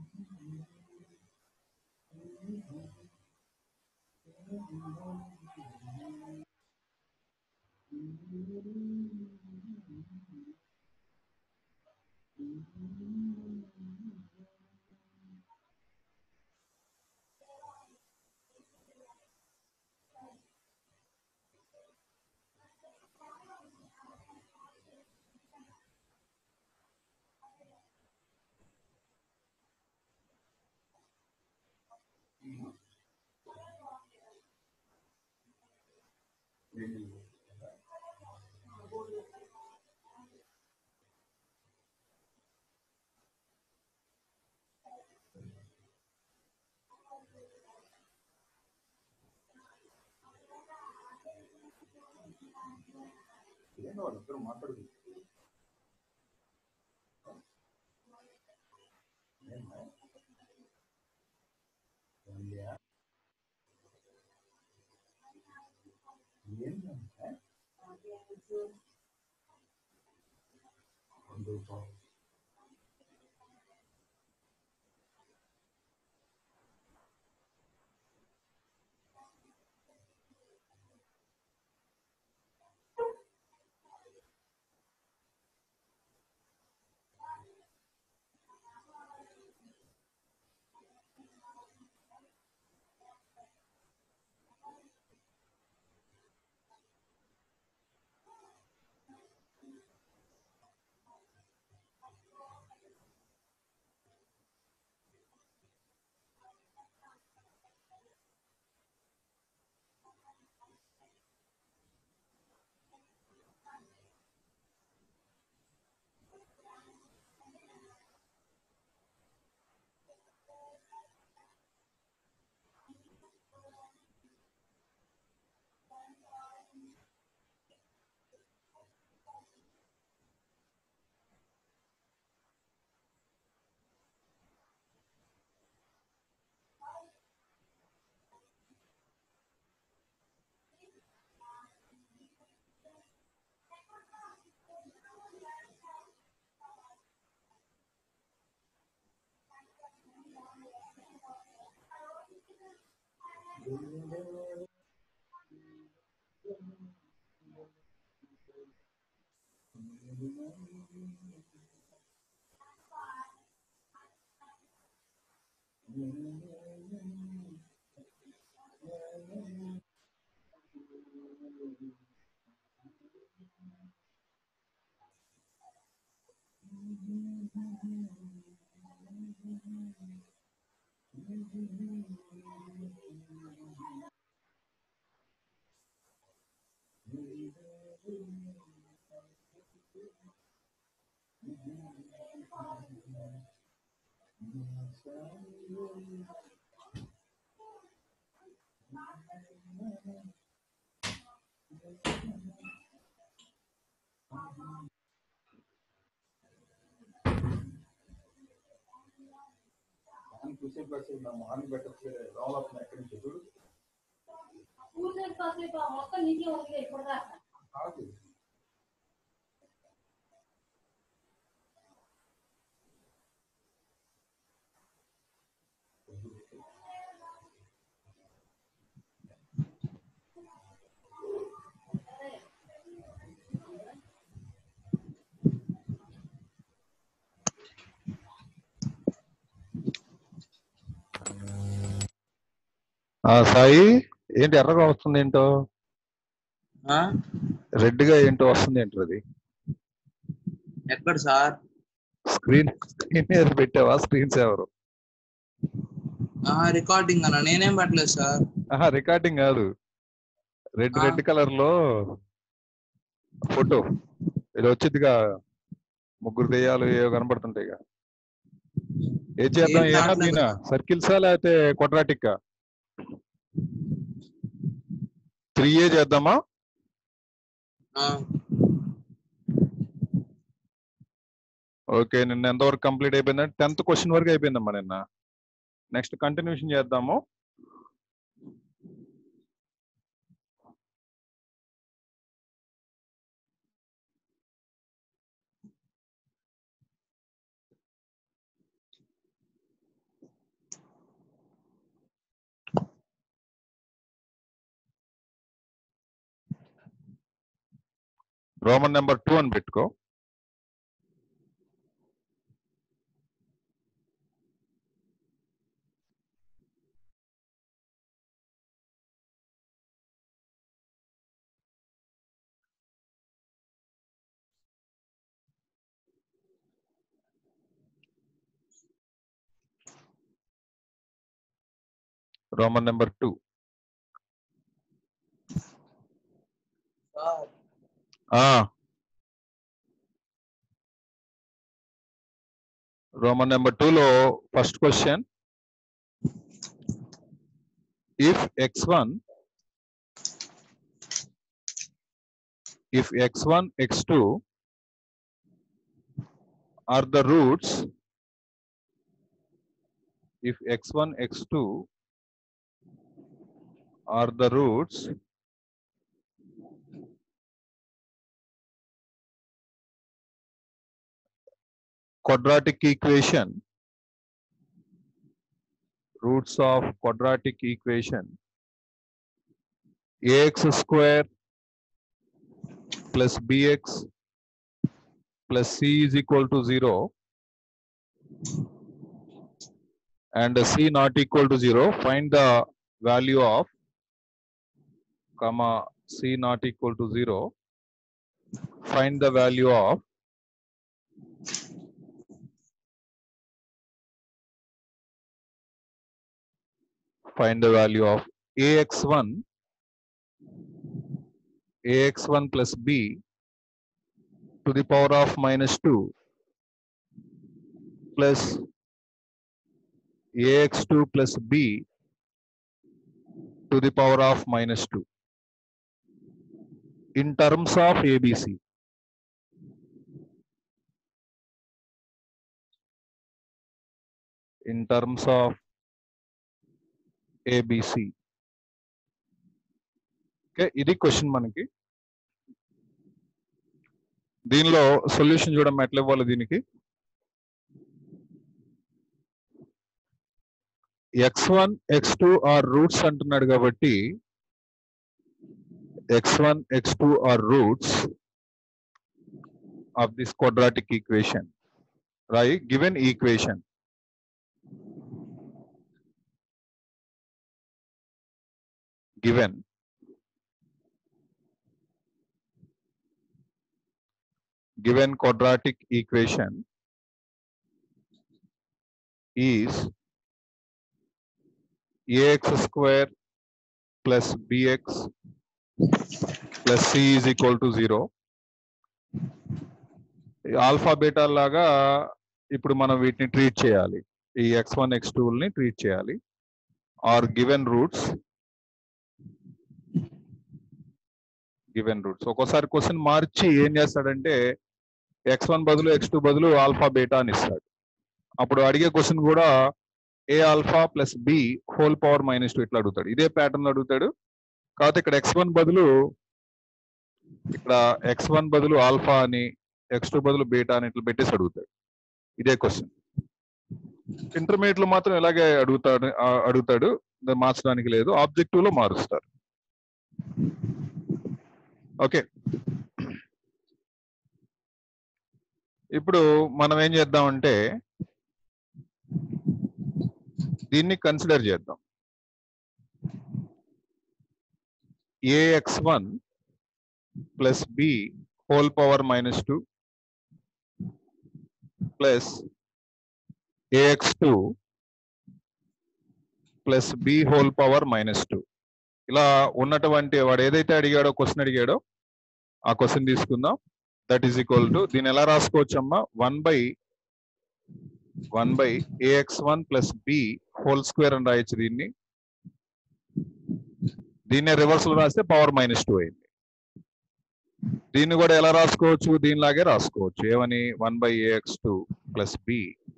ఏంటో వాళ్ళిద్దరు మాట్లాడుతుంది ఏంటంటే మొహం చూసే ప్లస్ నా మొహాన్ని పెట్టచ్చు రావాలి ఎక్కడి నుంచి చూడు కూర్చొని కాసేపు ఆ మొత్తం నీకే ఉంది ఇప్పుడు దాకా కాదు ఆ సాయి ఏంటి ఎర్రగా వస్తుంది ఏంటో ఆ? రెడ్ గా ఏంటో వస్తుంది ఏంటో అది ఎక్కడ సార్ స్క్రీన్ స్క్రీన్ మీద పెట్టావా స్క్రీన్ సేవర్ ఆహా రికార్డింగ్ అన్న నేనేం పెట్టలేదు సార్ ఆహా రికార్డింగ్ కాదు రెడ్ ఆ. రెడ్ కలర్ లో ఫోటో ఇది వచ్చిందిగా ముగ్గురు దెయ్యాలు ఏవో కనబడుతుంటాయి ఏ చేద్దాం ఏం ఏనా రావట్లేదు. దీనా సర్కిల్సా లేకపోతే క్వాడ్రాటిక్ త్రీ ఏ చేద్దామా ఆ, ఓకే నిన్న ఎంతవరకు కంప్లీట్ అయిపోయిందంటే టెన్త్ క్వశ్చన్ వరకు అయిపోయిందమ్మా నిన్న నెక్స్ట్ కంటిన్యూషన్ చేద్దాము రోమన్ నెంబర్ టూ అని పెట్టుకో Roman number two sir Roman number లో first question if x one if x one x two are the roots if x1 x2 are the roots quadratic equation roots of quadratic equation ax square plus bx plus c is equal to 0 and c not equal to 0 find the value of comma c not equal to 0 find the value of find the value of ax1 ax1 plus b to the power of minus 2 plus ax2 plus b to the power of minus 2 in terms of abc in terms of abc okay ఇది question మనకి దీనిలో solution చూడడం ఎట్లా ఇవ్వాలి దీనికి x one x two are roots అంటున్నాడు కాబట్టి x one x two are roots of this quadratic equation రాయి given equation given given quadratic equation is ax square plus bx plus c is equal to 0 alpha beta లాగా ఇప్పుడు మనం వీటిని treat చేయాలి ఈ x one x ని treat చేయాలి are given roots given roots ఒక్కోసారి క్వశ్చన్ మార్చి ఏం చేస్తాడంటే ఎక్స్ వన్ బదులు ఎక్స్ టూ బదులు ఆల్ఫా బీటా అని ఇస్తాడు అప్పుడు అడిగే క్వశ్చన్ కూడా a alpha plus b whole power minus two ఇట్లా అడుగుతాడు ఇదే ప్యాటర్న్ అడుగుతాడు కాకపోతే ఇక్కడ ఎక్స్ వన్ బదులు ఇక్కడ ఎక్స్ వన్ బదులు ఆల్ఫా అని ఎక్స్ టూ బదులు బీటా అని ఇట్లా పెట్టేసి అడుగుతాడు ఇదే క్వశ్చన్ ఇంటర్మీడియట్ లో మాత్రం ఇలాగే అడుగుతాడు ఆ, అడుగుతాడు దాన్ని మార్చడానికి లేదు ఆబ్జెక్టివ్ లో మారుస్తారు ఓకే ఇప్పుడు మనం ఏం చేద్దామంటే దీన్ని కన్సిడర్ చేద్దాం a x one plus b whole power minus two plus a x two plus b whole power minus two ఇలా ఉన్నటువంటి వాడు ఏదైతే అడిగాడో క్వశ్చన్ అడిగాడో ఆ క్వశ్చన్ తీసుకుందాం దట్ ఈస్ ఈక్వల్ టు దీన్ని ఎలా రాసుకోవచ్చమ్మా one by one by a x one plus b whole square అని రాయొచ్చు దీన్ని దీన్ని రివర్స్ లో రాస్తే పవర్ మైనస్ టూ అయింది దీన్ని కూడా ఎలా రాసుకోవచ్చు దీనిలాగే రాసుకోవచ్చు ఏమని one by a x two plus b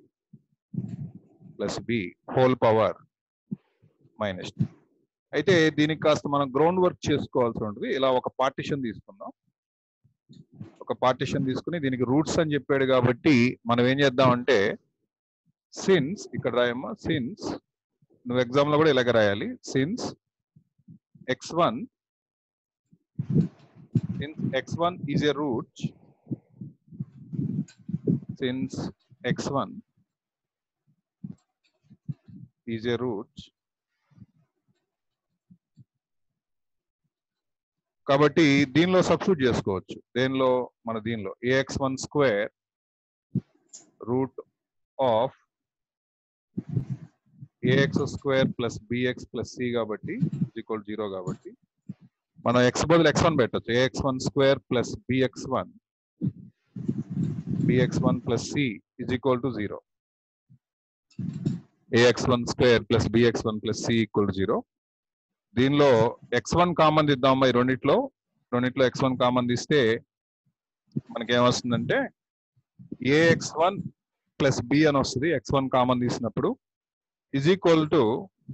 plus b whole power minus two అయితే దీనికి కాస్త మనం గ్రౌండ్ వర్క్ చేసుకోవాల్సి ఉంటుంది ఇలా ఒక పార్టిషన్ తీసుకుందాం ఒక పార్టిషన్ తీసుకుని దీనికి రూట్స్ అని చెప్పాడు కాబట్టి మనం ఏం చేద్దామంటే సిన్స్ ఇక్కడ రాయమ్మా సిన్స్ నువ్వు ఎగ్జామ్ లో కూడా ఇలాగ రాయాలి since x one since x1 is a root since x1 is a root కాబట్టి దీనిలో సబ్స్టిట్యూట్ చేసుకోవచ్చు దేనిలో మన దీనిలో a x one square root of a x square plus b x plus c కాబట్టి ఈక్వల్ జీరో కాబట్టి మనం ఎక్స్ బదులు ఎక్స్ వన్ పెట్టచ్చు a x one square plus b x one b x one plus c is equal to zero a x one square plus b x one plus c equal to zero దీనిలో x one common తీద్దాం ఈ రెండిట్లో రెండిట్లో X one common తీస్తే మనకి ఏమొస్తుందంటే AX one plus b అని వస్తుంది ఎక్స్ వన్ కామన్ తీసినప్పుడు is equal to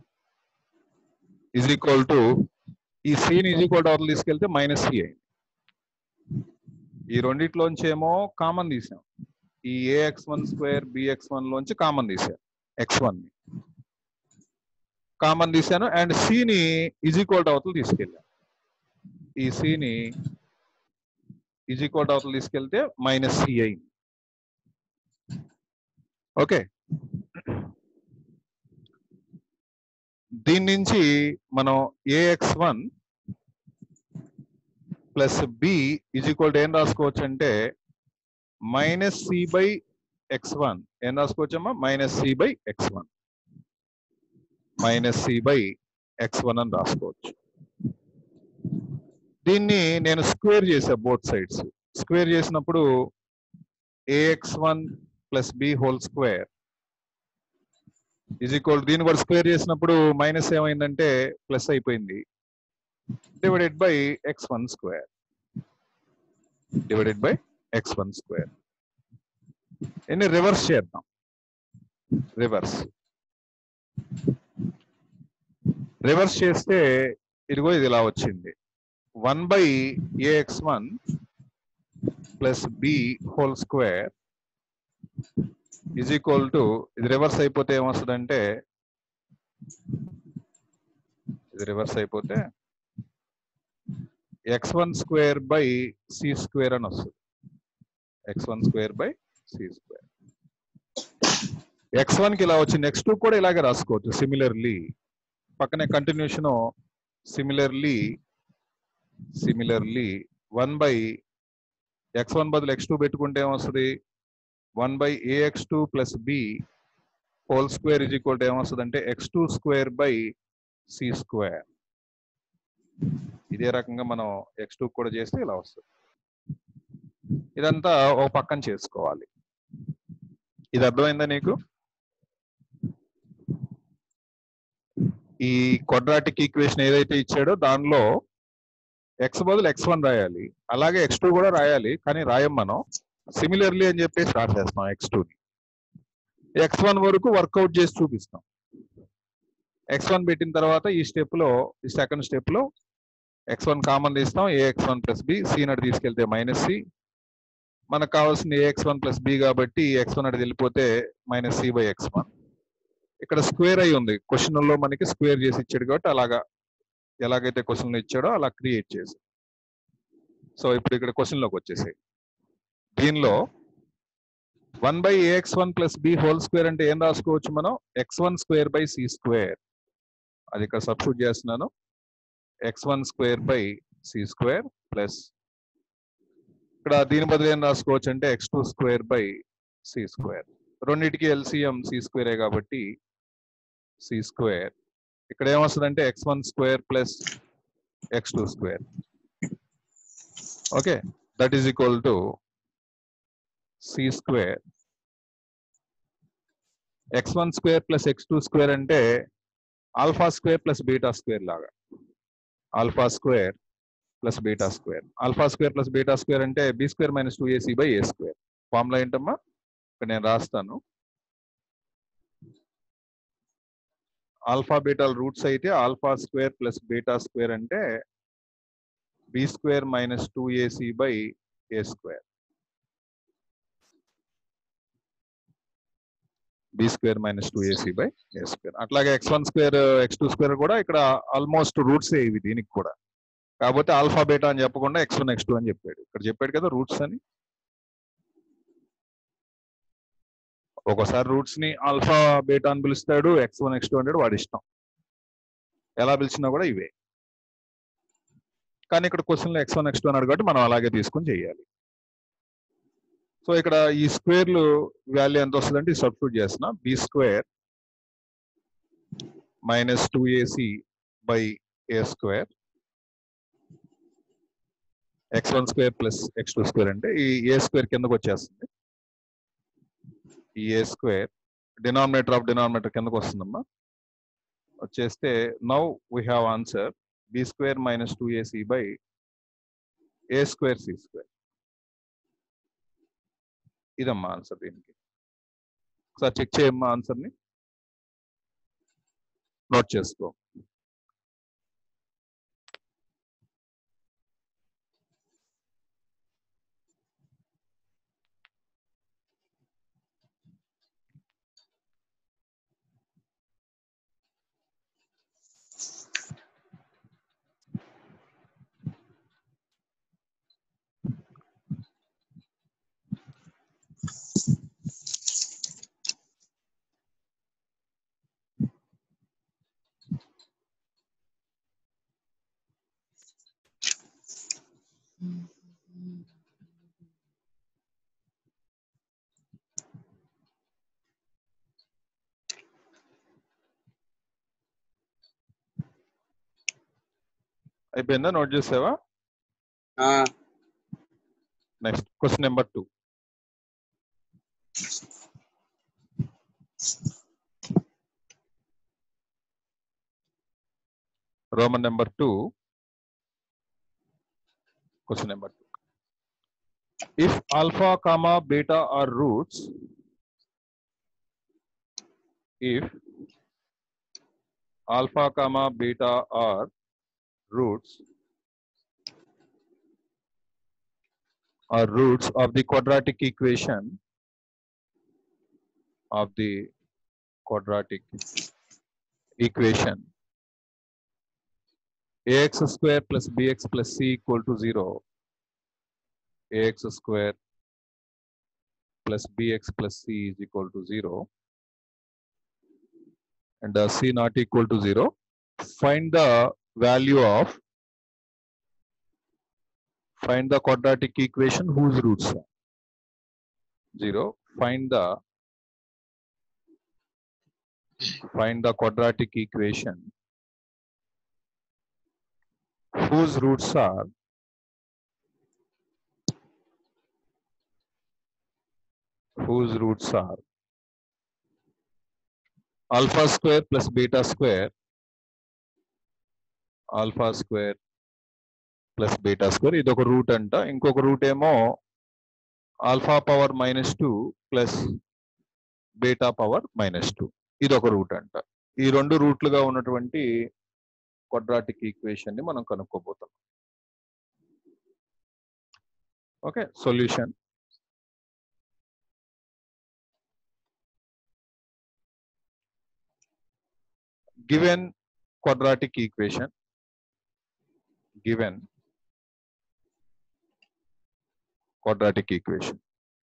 is equal to ఈ సిని ఈజ్ ఈక్వల్ టు అవతల తీసుకెళ్తే మైనస్ సి అయింది ఈ రెండిట్లోంచి ఏమో కామన్ తీసాం ఈ a x one square b x one లోంచి కామన్ తీసాం ఎక్స్ వన్ ని కామన్ తీసాను అండ్ సిని ఈజ్ ఈక్వల్ టు అవతల తీసుకెళ్ళాను ఈ సిని ఈజ్ ఈక్వల్ టు అవతల తీసుకెళ్తే మైనస్ సి అయింది ఓకే దీని నుంచి మనం a x one plus b is equal to ఏం రాసుకోవచ్చు అంటే minus c by x one ఏం రాసుకోవచ్చమ్మా minus c by x one minus c by x one అని రాసుకోవచ్చు దీన్ని నేను స్క్వేర్ చేసా బోత్ సైడ్స్ స్క్వేర్ చేసినప్పుడు a x one plus b whole square is equal దీన్ని కూడా స్క్వేర్ చేసినప్పుడు మైనస్ ఏమైందంటే ప్లస్ అయిపోయింది divided by x one square divided by x one square ఎన్ని రివర్స్ చేద్దాం రివర్స్ రివర్స్ చేస్తే ఇదిగో ఇది ఇలా వచ్చింది one by a x one plus b whole square is equal to ఇది రివర్స్ అయిపోతే ఏమొస్తుందంటే ఇది రివర్స్ అయిపోతే x one square by c square అని వస్తుంది x one square by c square x one కి ఇలా వచ్చింది ఎక్స్ టూ కూడా ఇలాగే రాసుకోవచ్చు సిమిలర్లీ పక్కనే continuation similarly similarly one by x one బదులు ఎక్స్ టూ పెట్టుకుంటే ఏమొస్తుంది one by a x two plus b whole square is equal to ఏమొస్తుంది అంటే x two square by c square ఇదే రకంగా మనం ఎక్స్ టూ కూడా చేస్తే ఇలా వస్తుంది ఇదంతా ఒక పక్కన చేసుకోవాలి ఇది అర్థమైందా నీకు ఈ క్వాడ్రాటిక్ ఈక్వేషన్ ఏదైతే ఇచ్చాడో దానిలో ఎక్స్ బదులు ఎక్స్ వన్ రాయాలి అలాగే ఎక్స్ టూ కూడా రాయాలి కానీ రాయం మనం సిమిలర్లీ అని చెప్పేసి రాసేస్తాం ఎక్స్ టూని ఎక్స్ వన్ వరకు వర్కౌట్ చేసి చూపిస్తాం ఎక్స్ వన్ పెట్టిన తర్వాత ఈ స్టెప్ లో ఈ సెకండ్ స్టెప్ లో ఎక్స్ వన్ కామన్ తీస్తాం a x one plus b c నటు తీసుకెళ్తే మైనస్ సి మనకు కావాల్సింది a x one plus b కాబట్టి ఎక్స్ వన్ అటు వెళ్ళిపోతే minus c by x one ఇక్కడ స్క్వేర్ అయి ఉంది క్వశ్చన్ లో మనకి స్క్వేర్ చేసి ఇచ్చాడు కాబట్టి అలాగా ఎలాగైతే క్వశ్చన్ ఇచ్చాడో అలా క్రియేట్ చేసి సో ఇప్పుడు ఇక్కడ క్వశ్చన్ లోకి వచ్చేసాయి దీనిలో one by a x one plus b whole square అంటే ఏం రాసుకోవచ్చు మనం x one square by c square అది ఇక్కడ సబ్స్టిట్యూట్ చేస్తున్నాను x one square by c square plus ఇక్కడ దీని బదులు ఏం రాసుకోవచ్చు అంటే x two square by c square రెండింటికి ఎల్సిఎం సి స్క్వేరే కాబట్టి సి స్క్వేర్ ఇక్కడ ఏమొస్తుందంటే x one square plus x two square okay that is equal to c square x one square plus x two square అంటే alpha square plus beta square లాగా alpha square plus beta square alpha square plus beta square అంటే b square minus two a c by a square formula ఏంటమ్మా ఇక్కడ నేను రాస్తాను alpha బీటాల roots అయితే alpha square plus beta square అంటే b square minus two a c by a square b square minus two a c by a square అట్లాగే x one square x two square కూడా ఇక్కడ ఆల్మోస్ట్ రూట్స్ ఇవి దీనికి కూడా కాకపోతే ఆల్ఫా బీటా అని చెప్పకుండా ఎక్స్ వన్ ఎక్స్ టూ అని చెప్పాడు ఇక్కడ చెప్పాడు కదా రూట్స్ అని ఒక్కోసారి రూట్స్ ని ఆల్ఫా బీటా అని పిలుస్తాడు ఎక్స్ వన్ ఎక్స్ టూ అంటాడు వాడి ఇష్టం ఎలా పిలిచినా కూడా ఇవే కానీ ఇక్కడ క్వశ్చన్ లో ఎక్స్ వన్ ఎక్స్ టూ అన్నాడు కాబట్టి మనం అలాగే తీసుకొని చేయాలి సో ఇక్కడ ఈ స్క్వేర్లు వాల్యూ ఎంత వస్తుందంటే సబ్స్టిట్యూట్ చేసిన b square minus two a c by a square x one square plus x two square అంటే ఈ ఏ స్క్వేర్ కిందకు వచ్చేస్తుంది ఈ a square denominator of denominator కిందకు వస్తుందమ్మా వచ్చేస్తే now we have answer b square minus two a c by a square c square ఇదమ్మా answer దీనికి ఒకసారి చెక్ చేయమ్మా ఆన్సర్ని నోట్ చేసుకో అయిపోయిందా నోట్ చేసావా ఆ, next question number two roman number two question number two if alpha comma beta are roots if alpha comma beta are roots are roots of the quadratic equation of the quadratic equation ax square plus bx plus c equal to 0 ax square plus bx plus c is equal to 0 and uh, c not equal to 0 find the value of find the quadratic equation whose roots are 0 find the find the quadratic equation whose roots are whose roots are alpha square plus beta square alpha square plus beta square ఇది ఒక root అంట ఇంకొక root ఏమో alpha power minus two plus beta power minus two ఇది ఒక root అంట ఈ రెండు రూట్లుగా ఉన్నటువంటి క్వాడ్రాటిక్ ఈక్వేషన్ ని మనం కనుక్కోబోతున్నాం okay solution given quadratic equation given quadratic equation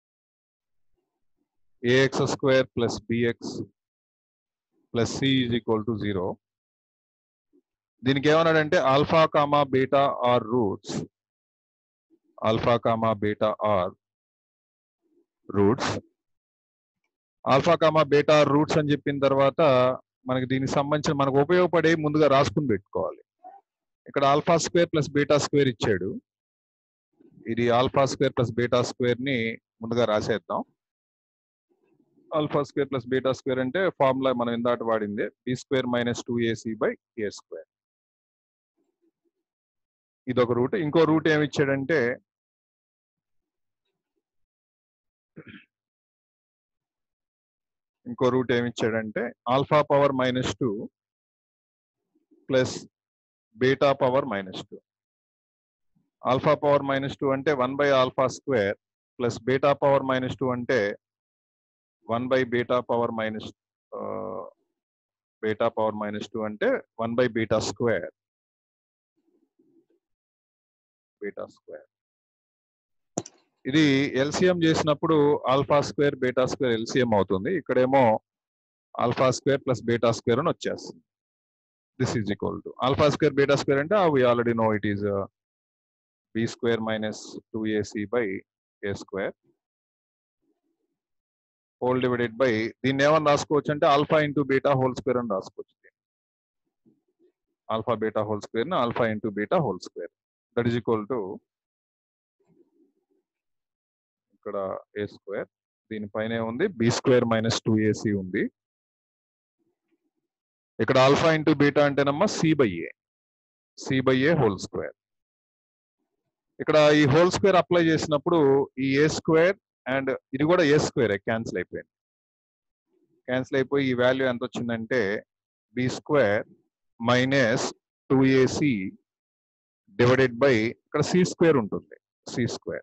ax square plus bx plus c is equal to 0 దీనికి ఏమన్నాడంటే alpha comma beta are roots alpha comma beta are roots alpha comma beta roots అని చెప్పిన తర్వాత మనకి దీనికి సంబంధించిన మనకు ఉపయోగపడే ముందుగా రాసుకుని పెట్టుకోవాలి ఇక్కడ alpha square plus beta square ఇచ్చాడు ఇది alpha square plus beta square ని ముందుగా రాసేద్దాం alpha square plus beta square అంటే ఫార్ములా మనం ఇందాట వాడింది b square minus two a c by a square ఇది ఒక రూట్ ఇంకో రూట్ ఏమి ఇచ్చాడంటే ఇంకో రూట్ ఏమి ఇచ్చాడంటే alpha power minus two plus beta power minus two alpha power minus two అంటే one by alpha square plus beta power minus two అంటే one by beta power minus beta power minus two అంటే one by beta square beta square ఇది LCM చేసినప్పుడు alpha square beta square LCM అవుతుంది ఇక్కడేమో alpha square plus beta square అని వచ్చేస్తుంది this is equal to alpha square beta square అంటే వి already know it is b square minus two a c by a square whole divided by దీన్ని ఏమని రాసుకోవచ్చు అంటే alpha into beta whole square అని రాసుకోవచ్చు alpha beta whole square alpha into beta whole square that is equal to ఇక్కడ a square దీనిపైనే ఉంది b square minus two a c ఉంది ఇక్కడ ఆల్ఫా ఇంటూ బీటా అంటేనమ్మా c by a c by a whole square ఇక్కడ ఈ whole square apply చేసినప్పుడు ఈ ఏ స్క్వేర్ అండ్ ఇది కూడా ఏ స్క్వేర్ క్యాన్సిల్ అయిపోయింది క్యాన్సిల్ అయిపోయి ఈ వాల్యూ ఎంత వచ్చిందంటే b square minus two a c divided by ఇక్కడ సి స్క్వేర్ ఉంటుంది సి స్క్వేర్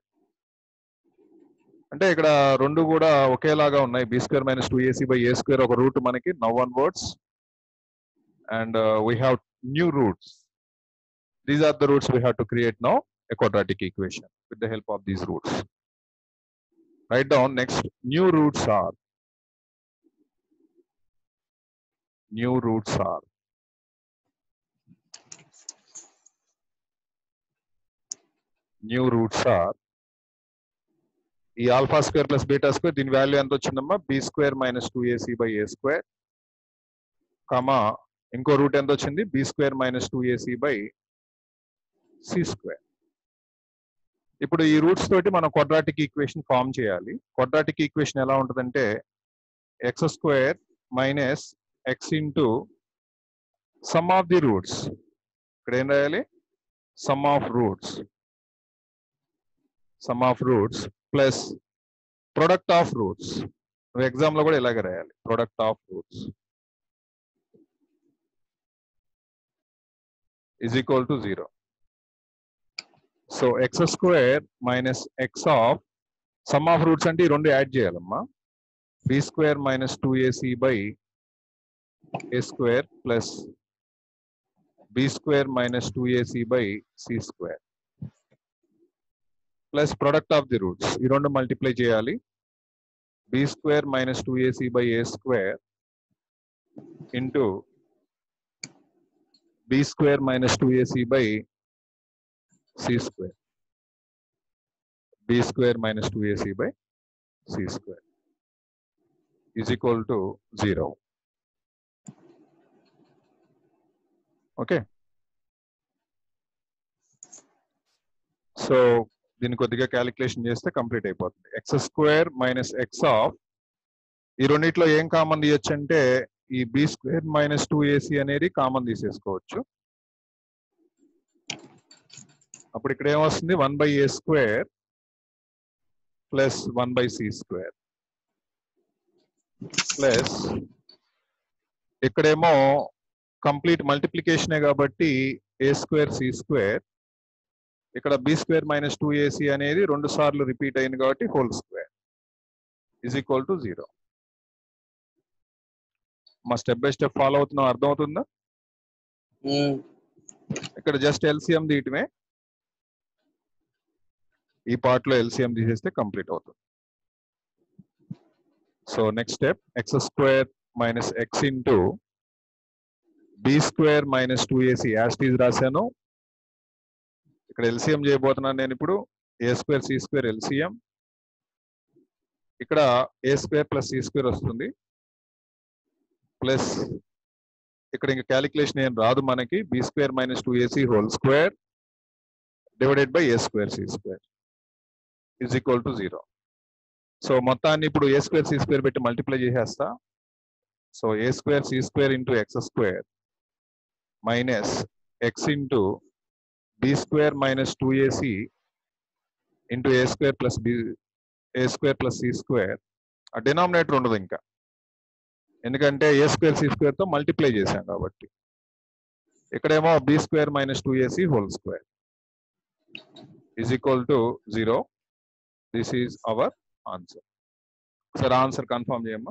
అంటే ఇక్కడ రెండు కూడా ఒకేలాగా ఉన్నాయి b square minus two a c by a square ఒక రూట్ మనకి now one words and we have new roots these are the roots we have to create now a quadratic equation with the help of these roots. Write down next new roots are new roots are new roots are ఈ alpha square plus beta square దీని value ఎంత వచ్చిందమ్మా b square minus two a c by a square comma ఇంకో root ఎంత వచ్చింది b square minus two a c by c square ఇప్పుడు ఈ roots తోటి మనం క్వాడ్రాటిక్ ఈక్వేషన్ ఫామ్ చేయాలి క్వాడ్రాటిక్ ఈక్వేషన్ ఎలా ఉంటుందంటే x square minus x into sum of the roots ఇక్కడ ఏం రాయాలి sum of roots sum of roots plus product of roots నువ్వు ఎగ్జామ్ లో కూడా ఇలాగే రాయాలి product of roots is equal to zero so x square minus x of sum of roots అంటే ఈ రెండు యాడ్ చేయాలమ్మా b square minus two a c by a square plus b square minus two a c by c square plus product of the roots ఈ రెండు multiply చేయాలి b square minus two a c by a square into b square minus two a c by c square b square minus two a c by c square is equal to zero okay so దీన్ని కొద్దిగా calculation చేస్తే complete అయిపోతుంది x square minus x of ఈ రెండిట్లో ఏం common తీయొచ్చు అంటే ఈ b square minus two a c అనేది కామన్ తీసేసుకోవచ్చు అప్పుడు ఇక్కడ ఏమొస్తుంది one by a square plus one by c square plus ఇక్కడేమో కంప్లీట్ మల్టిప్లికేషనే కాబట్టి ఏ స్క్వేర్ సి స్క్వేర్ ఇక్కడ b square minus two a c అనేది రెండు సార్లు రిపీట్ అయింది కాబట్టి whole square is equal to zero మా స్టెప్ బై స్టెప్ ఫాలో అవుతున్నాం అర్థమవుతుందా ఉమ్, ఇక్కడ జస్ట్ ఎల్సిఎం తీయటమే ఈ పార్ట్ లో ఎల్సిఎం తీసేస్తే కంప్లీట్ అవుతుంది so next step x square minus x into b square minus two a c as it is రాశాను ఇక్కడ ఎల్సిఎం చేయబోతున్నాను నేను ఇప్పుడు a square c square LCM ఇక్కడ a square plus c square వస్తుంది ప్లస్ ఇక్కడ ఇంకా క్యాలిక్యులేషన్ ఏం రాదు మనకి b square minus two a c whole square divided by a square c square is equal to zero so మొత్తాన్ని ఇప్పుడు ఏ స్క్వేర్ సి స్క్వేర్ పెట్టి మల్టిప్లై చేసేస్తా so a square c square into x square minus x into b square minus two a c into a square plus b a square plus c square ఆ denominator ఉండదు ఇంకా ఎందుకంటే a square c square తో multiply చేశాం కాబట్టి ఇక్కడేమో b square minus two a c whole square is equal to zero this is our answer sir answer confirm చేయమ్మా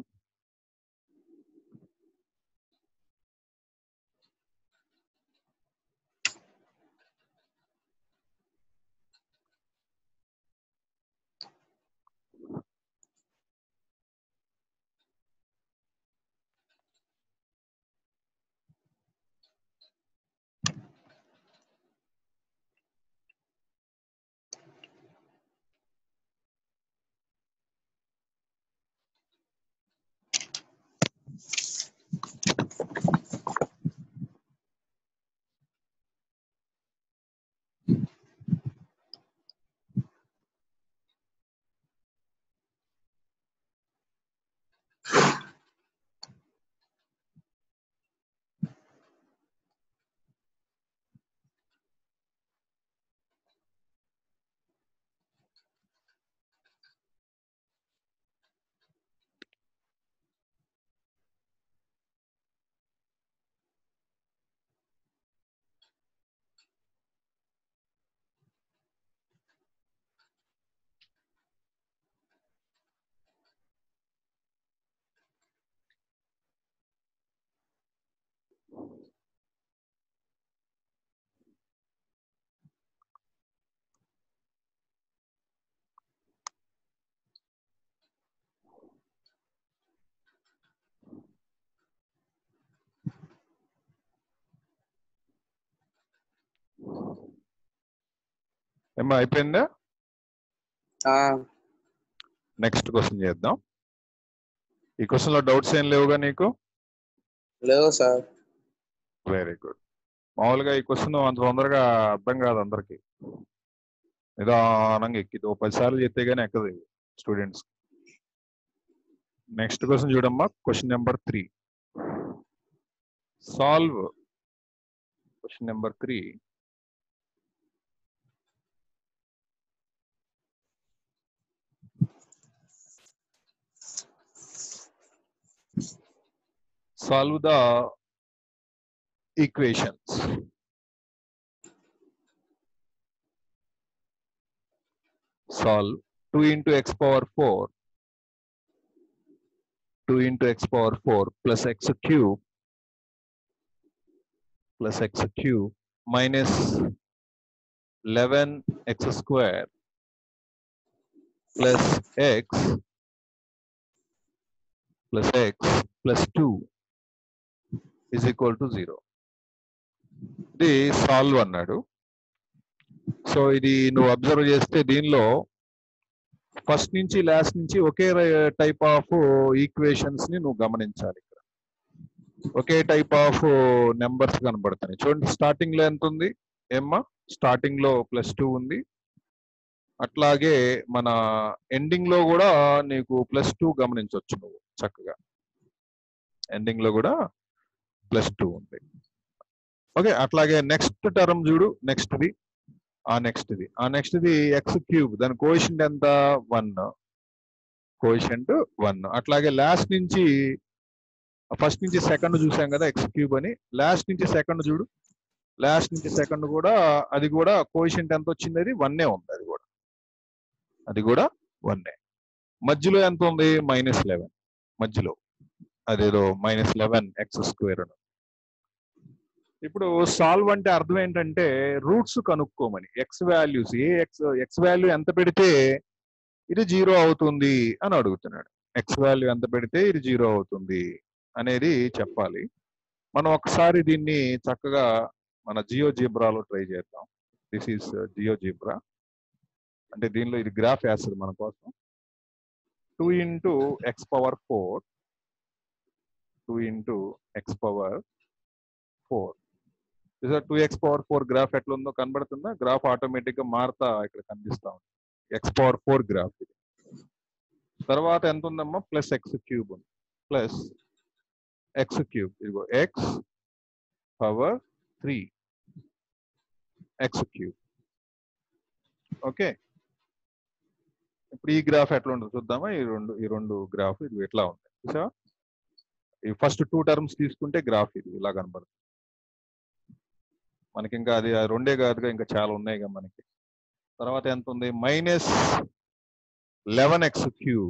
ఏమో అయిపోయిందా ఆ, నెక్స్ట్ క్వశ్చన్ చేద్దాం ఈ క్వశ్చన్ లో డౌట్స్ ఏం లేవుగా నీకు లేవు సార్ వెరీ గుడ్ మామూలుగా ఈ క్వశ్చన్ అంత తొందరగా అర్థం కాదు అందరికి నిదానంగా ఎక్కిది ఓ పది సార్లు చెప్తే గానీ ఎక్కదు స్టూడెంట్స్ నెక్స్ట్ క్వశ్చన్ చూడమ్మా question number three solve question number three solve the equations. Solve 2 into x power 4, 2 into x power 4 plus x cube plus x cube minus 11 x square plus x plus x plus 2 is equal to 0. ఇది solve అన్నాడు so ఇది నువ్వు observe చేస్తే దీనిలో first నుంచి last నుంచి ఒకే type of equations ని నువ్వు గమనించాలి ఇక్కడ ఒకే టైప్ ఆఫ్ నెంబర్స్ కనబడుతున్నాయి చూడండి స్టార్టింగ్ లో ఎంత ఉంది ఏమ్మా స్టార్టింగ్ లో ప్లస్ టూ ఉంది అట్లాగే మన ఎండింగ్ లో కూడా నీకు ప్లస్ టూ గమనించవచ్చు నువ్వు చక్కగా ఎండింగ్ లో కూడా ప్లస్ టూ ఉంది ఓకే అట్లాగే నెక్స్ట్ టర్మ్ చూడు next the uh next the uh next the x cube దాని కోషంట్ ఎంత వన్ కోషంట్ వన్ అట్లాగే లాస్ట్ నుంచి ఫస్ట్ నుంచి సెకండ్ చూసాం కదా ఎక్స్ క్యూబ్ అని లాస్ట్ నుంచి సెకండ్ చూడు లాస్ట్ నుంచి సెకండ్ కూడా అది కూడా కోషంట్ ఎంత వచ్చింది అది వన్నే ఉంది అది కూడా అది కూడా వన్నే మధ్యలో ఎంత ఉంది మైనస్ లెవెన్ మధ్యలో అదేదో మైనస్ లెవెన్ ఎక్స్ స్క్వేర్ అని ఇప్పుడు సాల్వ్ అంటే అర్థం ఏంటంటే రూట్స్ కనుక్కోమని ఎక్స్ వాల్యూస్ ఏ ఎక్స్ ఎక్స్ వాల్యూ ఎంత పెడితే ఇది జీరో అవుతుంది అని అడుగుతున్నాడు ఎక్స్ వాల్యూ ఎంత పెడితే ఇది జీరో అవుతుంది అనేది చెప్పాలి మనం ఒకసారి దీన్ని చక్కగా మన జియో జీబ్రాలో ట్రై చేద్దాం దిస్ ఈస్ జియో జీబ్రా అంటే దీనిలో ఇది గ్రాఫ్ వేస్తుంది మన కోసం two into x power four two into x power four two x power four graph ఎట్లా ఉందో కనబడుతుందా గ్రాఫ్ ఆటోమేటిక్ గా మారుతా ఇక్కడ కనిపిస్తా ఉంది ఎక్స్ పవర్ ఫోర్ గ్రాఫ్ ఇది తర్వాత ఎంత ఉందమ్మా ప్లస్ ఎక్స్ క్యూబ్ ఉంది ప్లస్ ఎక్స్ క్యూబ్ ఇదిగో x power three x cube okay ఇప్పుడు ఈ గ్రాఫ్ ఎట్లా ఉంటుంది చూద్దామా ఈ రెండు ఈ రెండు గ్రాఫ్ ఇది ఎట్లా ఉంది చూసా ఈ ఫస్ట్ టూ టర్మ్స్ తీసుకుంటే గ్రాఫ్ ఇది ఇలా కనబడుతుంది మనకి ఇంకా అది ఆ రెండే కాదుగా ఇంకా చాలా ఉన్నాయి కదా మనకి తర్వాత ఎంత ఉంది minus eleven x cube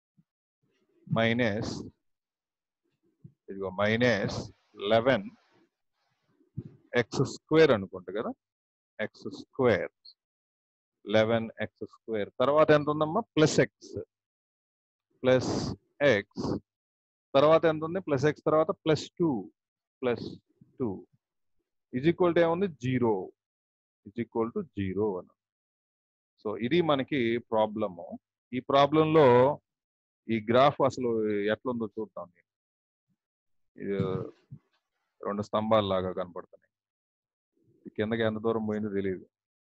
minus ఇదిగో మైనస్ లెవెన్ ఎక్స్ స్క్వేర్ అనుకుంటా కదా x square eleven x square తర్వాత ఎంత ఉందమ్మా ప్లస్ ఎక్స్ ప్లస్ ఎక్స్ తర్వాత ఎంత ఉంది ప్లస్ ఎక్స్ తర్వాత plus two plus two is equal to ఏముంది zero is equal to zero అని సో ఇది మనకి ప్రాబ్లము ఈ ప్రాబ్లంలో ఈ గ్రాఫ్ అసలు ఎట్లుందో చూద్దాం ఇది రెండు స్తంభాల లాగా కనపడుతున్నాయి ఈ కిందకి ఎంత దూరం పోయిందో తెలియదు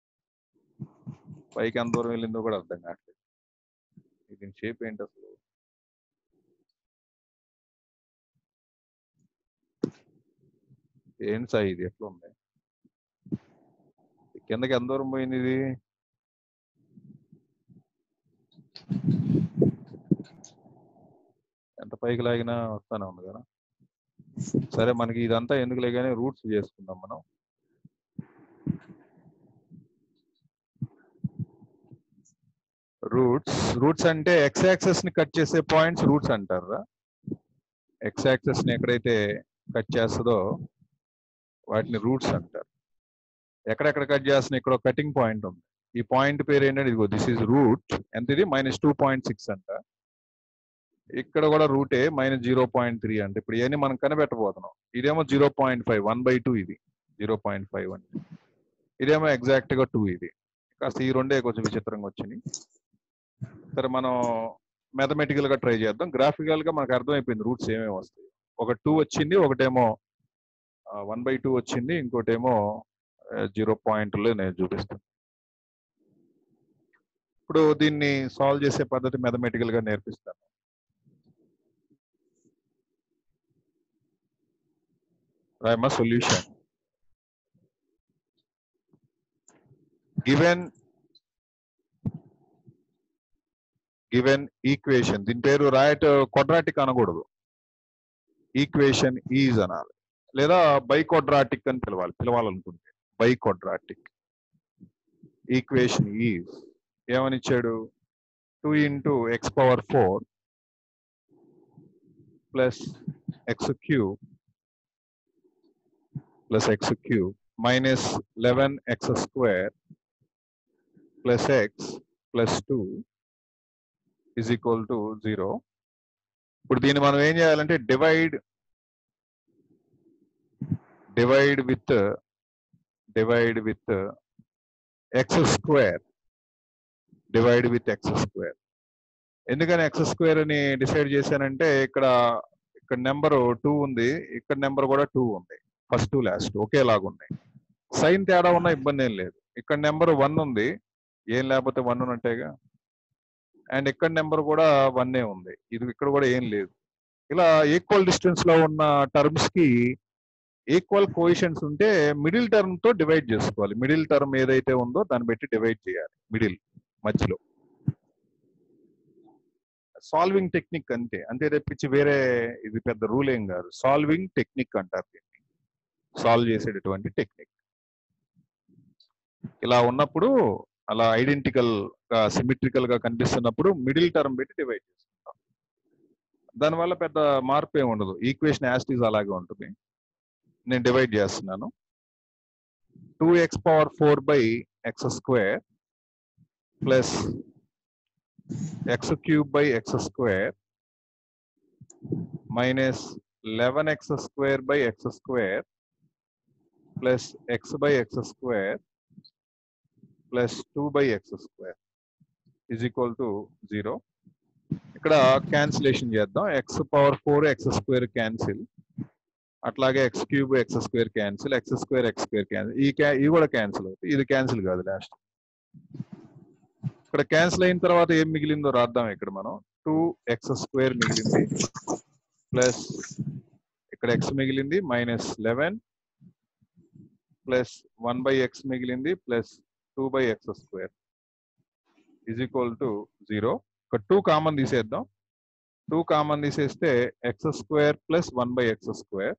పైకి ఎంత దూరం వెళ్ళిందో కూడా అర్థం కావట్లేదు దీని షేప్ ఏంటి అసలు ఏంటి సాయి ఇది ఎట్లా ఉంది కిందకి ఎంత దూరం పోయింది ఇది ఎంత పైకి లాగినా వస్తానే ఉంది కదా సరే మనకి ఇదంతా ఎందుకులే కానీ రూట్స్ చేసుకుందాం మనం రూట్స్ రూట్స్ అంటే ఎక్స్ యాక్సెస్ ని కట్ చేసే పాయింట్స్ రూట్స్ అంటారా ఎక్స్ యాక్సెస్ ని ఎక్కడైతే కట్ చేస్తుందో వాటిని రూట్స్ అంటారు ఎక్కడెక్కడ కట్ చేస్తున్నా ఇక్కడ కటింగ్ పాయింట్ ఉంది ఈ పాయింట్ పేరు ఏంటంటే ఇదిగో దిస్ ఇస్ రూట్ ఎంత ఇది మైనస్ టూ పాయింట్ సిక్స్ అంట ఇక్కడ కూడా రూటే మైనస్ జీరో పాయింట్ త్రీ అంటే ఇప్పుడు ఇవన్నీ మనం కనిపెట్టబోతున్నాం ఇదేమో zero point five one by two ఇది జీరో పాయింట్ ఫైవ్ అంటే ఇదేమో ఎగ్జాక్ట్ గా టూ ఇది కాస్త ఈ రెండే కొంచెం విచిత్రంగా వచ్చినాయి సరే మనం mathematical గా ట్రై చేద్దాం గ్రాఫికల్ గా మనకు అర్థమైపోయింది రూట్స్ ఏమేమి వస్తాయి ఒక టూ వచ్చింది ఒకటేమో వన్ బై టూ వచ్చింది ఇంకోటేమో జీరో పాయింట్లు నేను చూపిస్తాను ఇప్పుడు దీన్ని సాల్వ్ చేసే పద్ధతి mathematical గా నేర్పిస్తాను రాయమా సొల్యూషన్ గివెన్ గివెన్ ఈక్వేషన్ దీని పేరు రైట్ క్వాడ్రాటిక్ అనకూడదు ఈక్వేషన్ ఈజ్ అనాలి లేదా బై క్వాడ్రాటిక్ అని పిలవాలి పిలవాలనుకుంటే బై క్వాడ్రాటిక్ ఈక్వేషన్ ఈజ్ ఏమని ఇచ్చాడు two into x power four plus x cube plus x cube minus eleven x square plus x plus two is equal to zero ఇప్పుడు దీన్ని మనం ఏం చేయాలంటే divide divide with divide with x square divide with x square ఎందుకని X square అని decide చేశానంటే ఇక్కడ ఇక్కడ నెంబర్ టూ ఉంది ఇక్కడ నెంబర్ కూడా టూ ఉంది ఫస్ట్ లాస్ట్ ఒకేలాగా ఉన్నాయి సైన్ తేడా ఉన్న ఇబ్బంది ఏం లేదు ఇక్కడ నెంబర్ వన్ ఉంది ఏం లేకపోతే వన్ ఉన్నట్టేగా అండ్ ఇక్కడ నెంబర్ కూడా వన్ ఉంది ఇది ఇక్కడ కూడా ఏం లేదు ఇలా ఈక్వల్ డిస్టెన్స్ లో ఉన్న టర్మ్స్ కి ఈక్వల్ కోయిషన్స్ ఉంటే మిడిల్ టర్మ్ తో డివైడ్ చేసుకోవాలి మిడిల్ టర్మ్ ఏదైతే ఉందో దాన్ని బట్టి డివైడ్ చేయాలి మిడిల్ మధ్యలో సాల్వింగ్ టెక్నిక్ అంతే అంతే తప్పించి వేరే ఇది పెద్ద రూల్ ఏం కాదు సాల్వింగ్ టెక్నిక్ అంటారు దీన్ని సాల్వ్ చేసేటటువంటి టెక్నిక్ ఇలా ఉన్నప్పుడు అలా ఐడెంటికల్ గా సిమెట్రికల్ గా కనిపిస్తున్నప్పుడు మిడిల్ టర్మ్ పెట్టి డివైడ్ చేసుకుంటాం దానివల్ల పెద్ద మార్పు ఏమి ఉండదు ఈక్వేషన్ యాస్టీస్ అలాగే ఉంటుంది నేను డివైడ్ చేస్తున్నాను two x power four by x square plus x cube by x square minus eleven x square by x square plus x by x square plus two by x square is equal to zero ఇక్కడ cancellation చేద్దాం x power four x square cancel అట్లాగే x cube x square cancel x square x square cancel ఈ క్యా ఇది కూడా cancel అవుతుంది ఇది cancel కాదు లాస్ట్ ఇక్కడ క్యాన్సిల్ అయిన తర్వాత ఏం మిగిలిందో రాద్దాం ఇక్కడ మనం టూ ఎక్స్ స్క్వేర్ మిగిలింది ప్లస్ ఇక్కడ ఎక్స్ మిగిలింది minus eleven plus one by x మిగిలింది plus two by x square is equal to zero ఇక్కడ టూ కామన్ తీసేద్దాం టూ కామన్ తీసేస్తే x square plus one by x square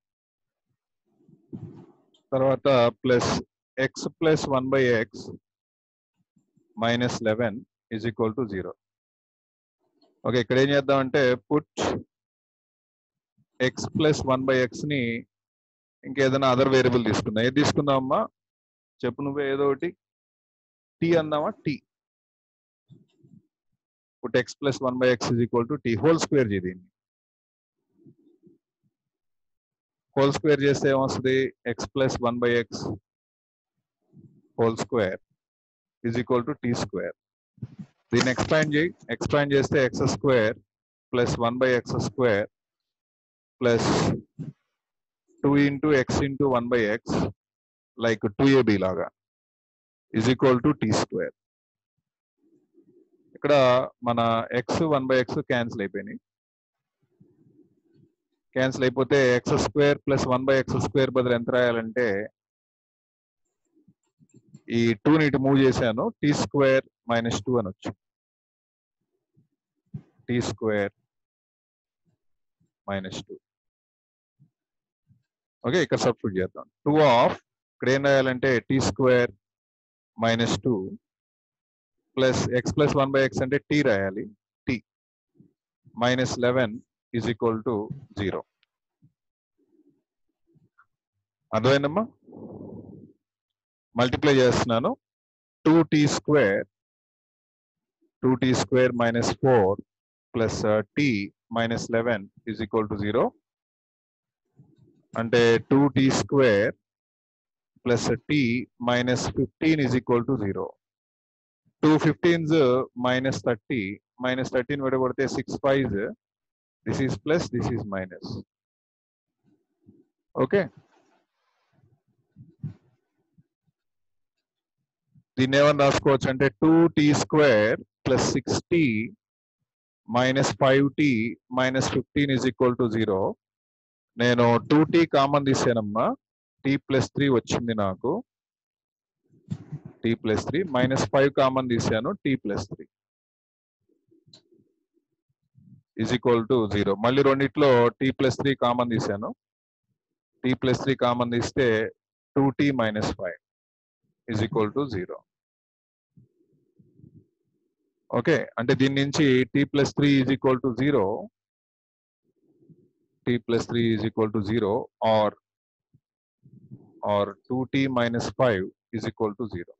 తర్వాత plus x plus one by x minus eleven is equal to zero okay ఇక్కడ ఏం చేద్దామంటే put x plus one by x ని ఇంకేదైనా other variable తీసుకుందాం ఏది తీసుకుందామమ్మా చెప్పు నువ్వే ఏదో ఒకటి టీ అందామా t put x plus one by x is equal to t whole square చేయి దీన్ని హోల్ స్క్వేర్ చేస్తే ఏమొస్తుంది x plus one by x whole square is equal to t square దీన్ని ఎక్స్పాండ్ చేయి ఎక్స్పాండ్ చేస్తే x square plus one by x square plus two into x into one by x like two ab లాగా is equal to t square ఇక్కడ మన x one by X cancel అయిపోయినాయి cancel అయిపోతే x square plus one by x square బదులు ఎంత రాయాలంటే ఈ two ని ఇటు మూవ్ చేశాను టీ స్క్వేర్ మైనస్ టూ అని వచ్చు t square minus two okay ఇక్కడ సబ్స్టిట్యూట్ చేద్దాం టూ ఆఫ్ ఇక్కడ ఏం రాయాలంటే t square minus two plus x plus one by x అంటే టీ రాయాలి t minus eleven is equal to zero అర్థమైందమ్మా మల్టిప్లై చేస్తున్నాను two t square two t square minus four plus t minus eleven is equal to zero అంటే two t square plus t minus fifteen is equal to zero two fifteens minus thirty minus thirteen విడగొడితే six five this is plus this is minus okay దీన్ని ఏమని రాసుకోవచ్చు అంటే two t square plus six t minus five t minus fifteen is equal to zero నేను two t common తీసానమ్మా t plus three వచ్చింది నాకు t plus three minus five common తీసాను t plus three is equal to zero మళ్ళీ రెండిట్లో t plus three common తీసాను t plus three common తీస్తే two t minus five is equal to zero okay అంటే దీని నుంచి t plus three is equal to zero t plus three is equal to zero or or two t minus five is equal to zero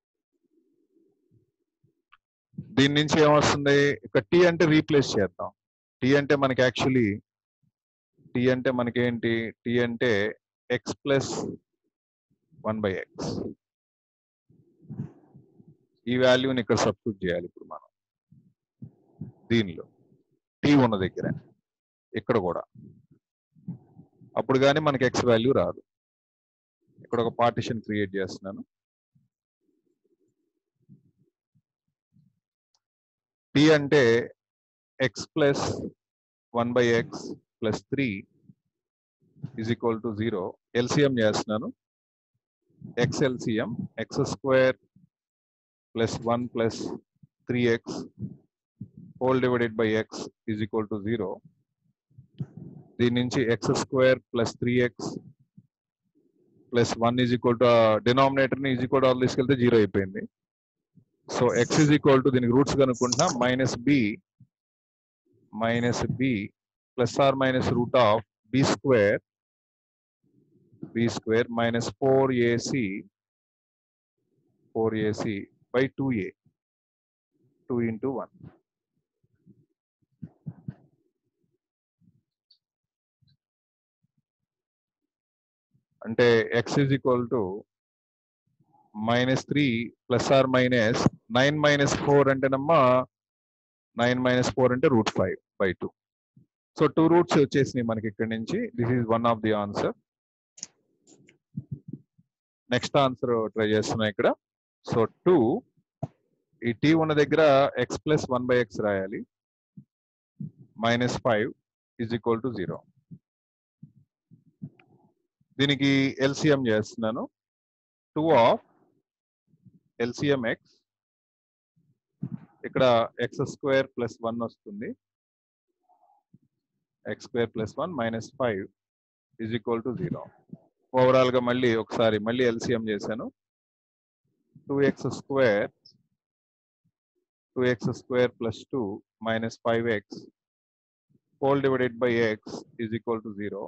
దీని నుంచి ఏమొస్తుంది ఇక tea అంటే replace చేద్దాం tea అంటే మనకి యాక్చువల్లీ టీ అంటే మనకేంటి టీ అంటే x plus one by x ఈ వాల్యూని ఇక్కడ సబ్స్టిట్యూట్ చేయాలి ఇప్పుడు మనం దీనిలో టీ ఉన్న దగ్గర ఇక్కడ కూడా అప్పుడు కానీ మనకి ఎక్స్ వాల్యూ రాదు ఇక్కడ ఒక పార్టిషన్ క్రియేట్ చేస్తున్నాను టీ అంటే x plus one by x plus three is equal to zero LCM చేస్తున్నాను x LCM x square plus one plus three x whole divided by x is equal to zero దీని నుంచి ఎక్స్ square plus three ఎక్స్ plus వన్ is equal టు డినామినేటర్ ని is equal to తీసుకెళ్తే జీరో అయిపోయింది so x is equal to దీనికి రూట్స్ కనుక్కుంటున్నా minus b minus B plus or minus root of b square b square minus four ac four ac by two a two into one అంటే x is equal to minus three plus or minus nine minus four అంటేనమ్మా nine minus four అంటే root five by two so two roots వచ్చేసినాయి మనకి ఇక్కడ నుంచి this is one of the answer next answer try చేస్తున్నా ఇక్కడ so two ఈ t ఉన్న దగ్గర x plus one by x రాయాలి minus five is equal to zero దీనికి ఎల్సిఎం చేస్తున్నాను టూ ఆఫ్ ఎల్సిఎం ఎక్స్ ఇక్కడ ఎక్స్ స్క్వేర్ ప్లస్ వన్ వస్తుంది x square plus one minus five is equal to zero overall గా మళ్ళీ ఒకసారి మళ్ళీ LCM చేశాను two x square two x square plus two minus five x whole divided by x is equal to zero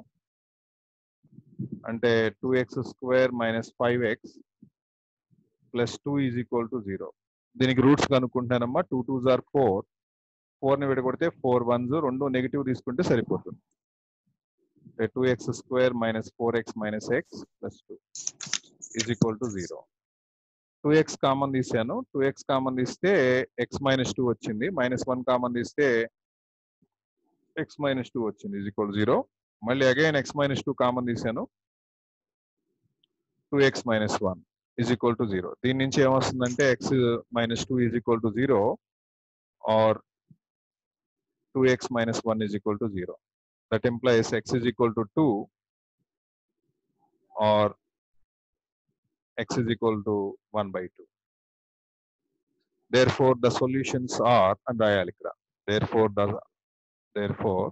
అంటే two x square minus five x plus two is equal to zero దీనికి roots కనుక్కుంటానమ్మా two twos are four ఫోర్ని విడగొడితే four ones రెండు negative తీసుకుంటే సరిపోతుంది two x square minus four x minus x plus two is equal to zero two x common తీసాను two x common తీస్తే x minus two వచ్చింది minus one common తీస్తే x minus two వచ్చింది is equal zero మళ్ళీ again x minus two common తీసాను two x minus one is equal to zero దీని నుంచి ఏమొస్తుందంటే x minus two is equal to zero or two x minus one is equal to zero that implies x is equal to two or x is equal to one by two therefore the solutions are అని రాయాలి ఇక్కడ therefore the therefore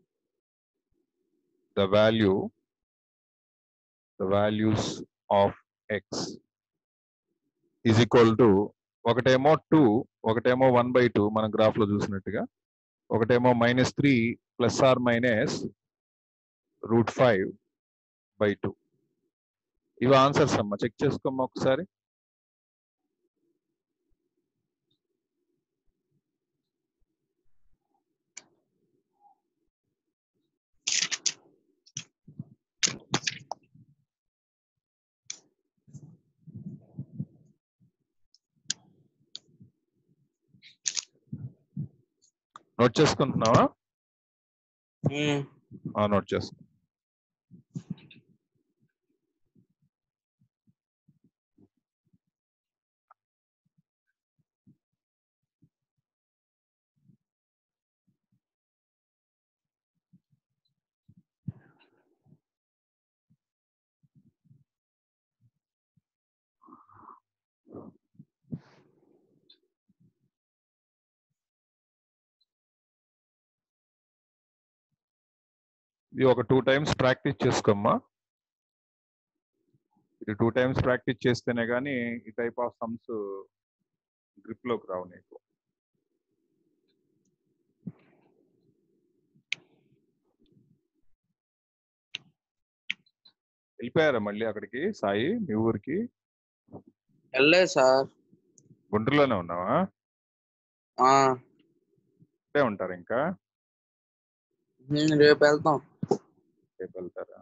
the value the values of x is equal to ఒకటేమో two ఒకటేమో one by two మన graph లో చూసినట్టుగా ఒకటేమో minus three plus or minus root five by two ఇవి ఆన్సర్స్ అమ్మా చెక్ చేసుకోమ్మా ఒకసారి నోట్ చేసుకుంటున్నావా ఉమ్. ఆ, నోట్ చేసుకో ఇది ఒక టూ టైమ్స్ ప్రాక్టీస్ చేసుకోమ్మా ఇది టూ టైమ్స్ ప్రాక్టీస్ చేస్తేనే కానీ ఈ టైప్ ఆఫ్ సమ్స్ గ్రిప్ లోకి రావు నీకు వెళ్ళిపోయారా మళ్ళీ అక్కడికి సాయి మీ ఊరికి వెళ్ళలేదు సార్ గుంటూరులోనే ఉన్నావా ఆ, ఇక్కడే ఉంటారు ఇంకా ఉమ్, రేపు వెళ్తాం రేపు వెళ్తారా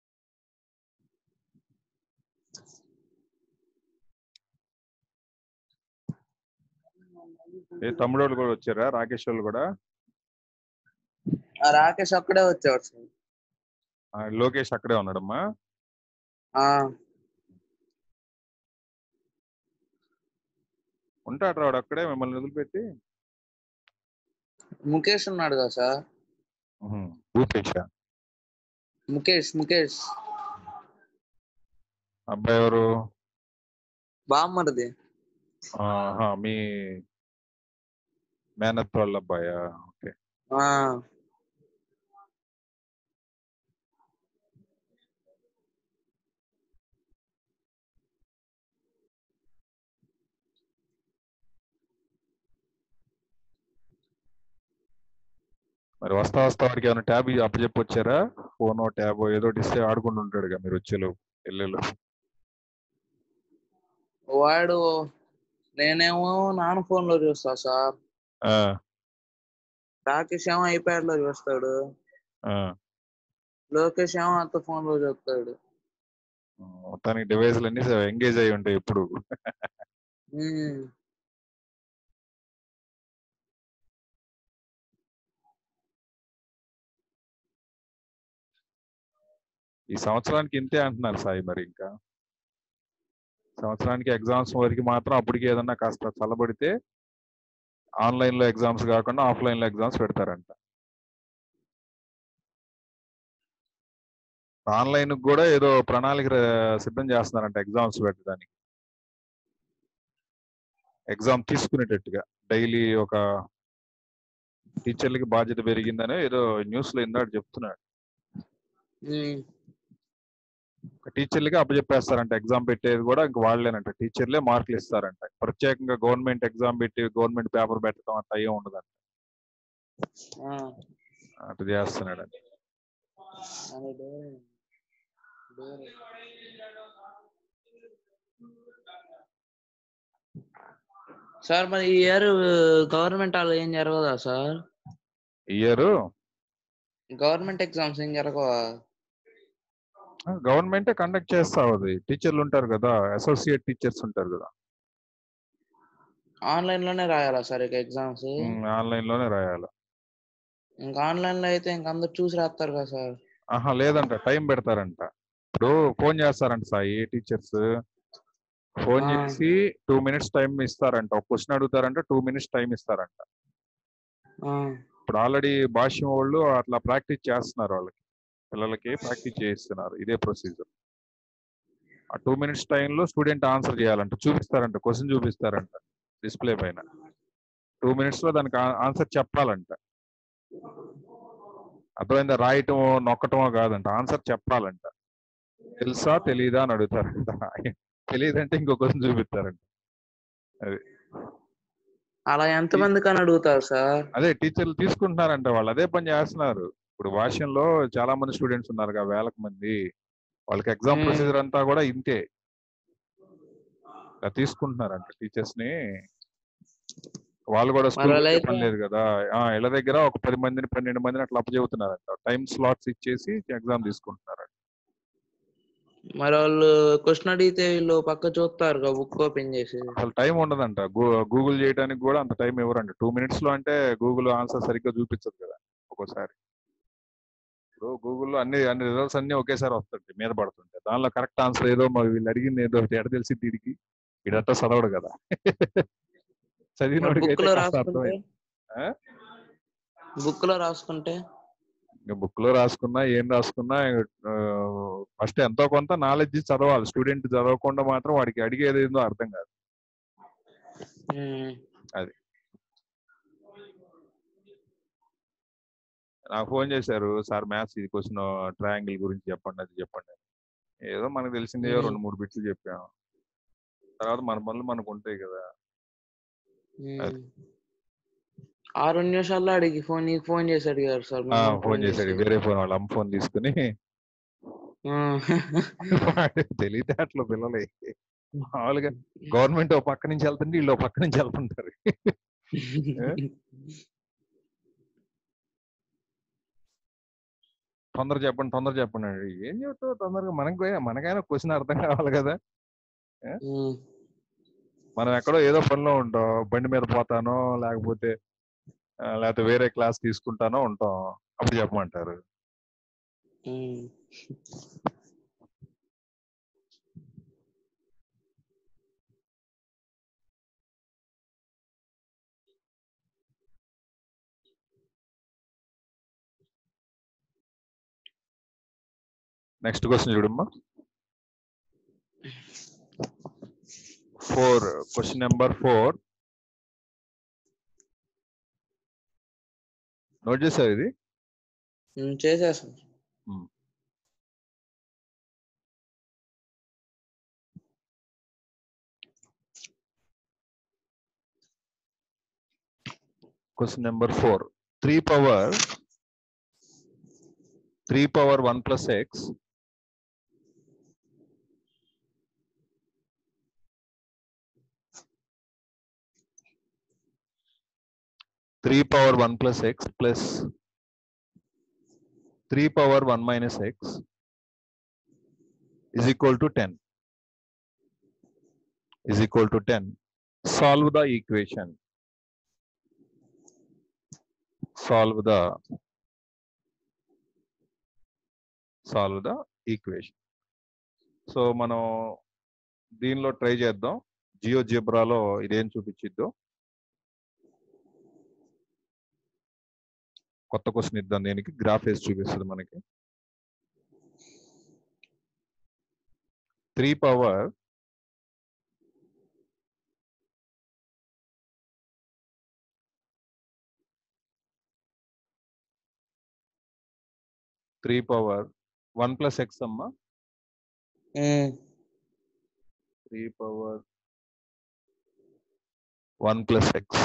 ఏ తమ్ముడు వాళ్ళు కూడా వచ్చారా రాకేష్ వాళ్ళు కూడా ఆ రాకేష్ అక్కడే వచ్చాడు సార్ ఆ, లోకేష్ అక్కడే ఉన్నాడమ్మా ఆ, ఉంటాడు వాడు అక్కడే మిమ్మల్ని వదిలిపెట్టి ముఖేష్ ఉన్నాడు కదా సార్ ఉహుం, భూపేష ముఖేష్ ముఖేష్ అబ్బాయి ఎవరు బామ్మరిది ఆహా, మీ మేనత్ వాళ్ళ అబ్బాయా ఓకే ఆ, మరి వస్తా వస్తా వాడికి ఏమైనా ట్యాబ్ అప్పచెప్పి వచ్చారా ఫోనో ట్యాబో ఏదో ఒకటి ఇస్తే ఆడుకుంటూ ఉంటాడుగా మీరు వచ్చేలో ఎల్లెలు వాడు నేనేమో నాన్న ఫోన్ లో చూస్తా సార్ ఆ, రాకేష్ ఏమో ఐప్యాడ్ లో చూస్తాడు ఆ. లోకేష్ ఏమో అత్త ఫోన్ లో చూస్తాడు మొత్తానికి డివైస్లు అన్ని ఎంగేజ్ అయి ఉంటాయి ఇప్పుడు ఉమ్, ఈ సంవత్సరానికి ఇంతే అంటున్నారు సాయి మరి ఇంకా సంవత్సరానికి ఎగ్జామ్స్ వరకు మాత్రం అప్పటికి ఏదన్నా కాస్త చల్లబడితే ఆన్లైన్ లో ఎగ్జామ్స్ కాకుండా ఆఫ్లైన్ లో ఎగ్జామ్స్ పెడతారంట ఆన్లైన్ కూడా ఏదో ప్రణాళిక ర- సిద్ధం చేస్తున్నారంట ఎగ్జామ్స్ పెట్టడానికి ఎగ్జామ్ తీసుకునేటట్టుగా డైలీ ఒక టీచర్లకి బాధ్యత పెరిగిందని ఏదో న్యూస్ లో ఇందాక చెప్తున్నాడు ఉమ్, ఒక టీచర్లకి అప్పచెప్పేస్తారంట ఎగ్జామ్ పెట్టేది కూడా ఇంక వాళ్ళేనంట టీచర్లే మార్కులు ఇస్తారంట ప్రత్యేకంగా గవర్నమెంట్ ఎగ్జామ్ పెట్టి గవర్నమెంట్ పేపర్ పెట్టడం అంత అయ్యే ఉండదంట ఆ, అటు చేస్తున్నాడు అని అని డోర్- డోర్. సార్ మరి ఈ ఇయర్ గవర్నమెంట్ వాళ్ళు ఏం జరగదా సార్ ఇయర్ గవర్నమెంట్ ఎగ్జామ్స్ ఏం జరగవా గవర్నమెంటే కండక్ట్ చేస్తా అది టీచర్లు ఉంటారు కదా అసోసియేట్ టీచర్స్ ఉంటారు కదా ఆన్లైన్ లోనే రాయాలా సార్ ఇక ఎగ్జామ్స్ ఆన్లైన్ లోనే రాయాలి ఇంకా ఆన్లైన్ లో అయితే ఇంక అందరు చూసి రాస్తారు కదా సార్ ఆహా లేదంట టైం పెడతారంట ఇప్పుడు ఫోన్ చేస్తారంట సాయి టీచర్స్ ఫోన్ ఆ. చేసి టూ మినిట్స్ టైం ఇస్తారంట ఒక క్వశ్చన్ అడుగుతారంట టూ మినిట్స్ టైం ఇస్తారంట ఆ, ఇప్పుడు ఆల్రెడీ భాష్యం వాళ్ళు అట్లా ప్రాక్టీస్ చేస్తున్నారు వాళ్ళకి పిల్లలకి ప్రాక్టీస్ చేయిస్తున్నారు ఇదే ప్రొసీజర్ ఆ టూ మినిట్స్ టైంలో స్టూడెంట్ ఆన్సర్ చేయాలంట చూపిస్తారంట క్వశ్చన్ చూపిస్తారంట డిస్ప్లే పైన టూ మినిట్స్ లో దానికి ఆన్సర్ చెప్పాలంట అర్థమైందా రాయటమో నొక్కటమో కాదంట ఆన్సర్ చెప్పాలంట తెలుసా తెలీదా అని అడుగుతారంట తెలియదంటే ఇంకో క్వశ్చన్ చూపిస్తారంట అలా ఎంత మంది కానీ అడుగుతారు సార్ అదే టీచర్లు తీసుకుంటున్నారంట వాళ్ళు అదే పని చేస్తున్నారు ఇప్పుడు భాష్యంలో చాలా మంది స్టూడెంట్స్ ఉన్నారు కదా వేలకు మంది వాళ్ళకి ఎగ్జామ్ Hmm. ప్రొసీజర్ అంతా కూడా ఇంతే ఇలా తీసుకుంటున్నారంట టీచర్స్ ని వాళ్ళు కూడా స్కూల్ అలా అయితే- పని లేదు కదా ఆ ఇళ్ళ దగ్గర ఒక పది మందిని పన్నెండు మందిని అట్లా అప్పచెబుతున్నారంట టైం స్లాట్స్ ఇచ్చేసి ఎగ్జామ్ తీసుకుంటున్నారంట మరి వాళ్ళు క్వశ్చన్ అడిగితే వీళ్ళు పక్క చూస్తారు బుక్ ఓపెన్ చేసి అసలు టైం ఉండదంట గూగుల్ చేయడానికి కూడా అంత టైం ఇవ్వరంట టూ మినిట్స్ లో అంటే గూగుల్ ఆన్సర్ సరిగ్గా చూపించదు కదా ఒక్కోసారి ఇప్పుడు గూగుల్లో అన్ని అన్ని రిజల్ట్స్ అన్ని ఒకేసారి వస్తుంటాయి మీద పడుతుంటాయి దానిలో కరెక్ట్ ఆన్సర్ ఏదో మరి వీళ్ళు అడిగింది ఏదో ఒకటి ఎడ తెలిసి వీడికి వీడంతా చదవడు కదా చదివినోడికి బుక్ అయితే లో కాస్త రాసుకుంటే అర్థమైంది ఆ? బుక్ లో రాసుకుంటే ఇంకా బుక్ లో రాసుకున్నా ఏం రాసుకున్నా ఫస్ట్ ఎంతో కొంత నాలెడ్జ్ చదవాలి స్టూడెంట్ చదవకుండా మాత్రం వాడికి అడిగేది ఏందో అర్థం కాదు ఉమ్. నాకు ఫోన్ చేశారు సార్ మ్యాథ్స్ ఇది క్వశ్చన్ ట్రయాంగిల్ గురించి చెప్పండి అది చెప్పండి అని. ఏదో మనకు తెలిసిందే మ్మ్. రెండు మూడు బిట్లు చెప్పాం తర్వాత మన పనులు మనకు ఉంటాయి కదా ఉమ్. ఆ రెండు నిమిషాల్లో అడిగి ఫోన్ నీకు ఫోన్ చేసి అడిగారు సార్ ఆ, ఫోన్ చేశాడు వేరే ఫోన్ వాళ్ళ అమ్మ ఫోన్ తీసుకుని తెలియతే అట్లా పిల్లలే మామూలుగా గవర్నమెంట్ ఓ పక్క నుంచి వెళ్తుంటే వీళ్ళు ఓ పక్క నుంచి వెళ్తుంటారు తొందర చెప్పండి తొందర చెప్పండి అండి. ఏం చెప్తావు తొందరగా మనకు మనకైనా క్వశ్చన్ అర్థం కావాలి కదా ఉమ్. మనం ఎక్కడో ఏదో పనిలో ఉంటాం బండి మీద పోతానో లేకపోతే ఆ, లేకపోతే వేరే క్లాస్ తీసుకుంటానో ఉంటాం అప్పుడు చెప్పమంటారు ఉమ్. నెక్స్ట్ క్వశ్చన్ చూడమ్మా four question number four note చేసావు ఇది ఉమ్, చేసేస్తాను question number four three power three power one plus x three power one plus x plus three power one minus x is equal to 10 is equal to 10 solve the equation solve the solve the equation so మనం దీనిలో try చేద్దాం జియో జిబ్రాలో ఇదేం చూపించిద్దో కొత్త question ఇద్దాం దీనికి graph వేసి చూపిస్తుంది మనకి three power three power one plus x అమ్మా um. Three power one plus x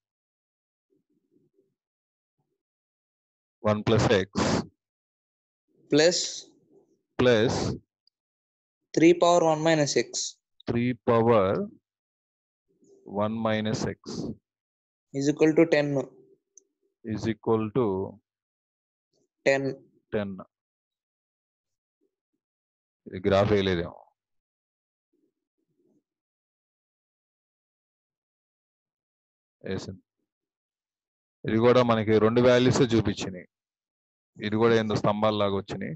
one plus x plus plus three power one minus x three power one minus x is equal to ten is equal to ten ten ఇది graph వేయలేదేమో వేసింది ఇది కూడా మనకి రెండు values చూపించినాయి ఇది కూడా ఏందో స్తంభాలు లాగా వచ్చినాయి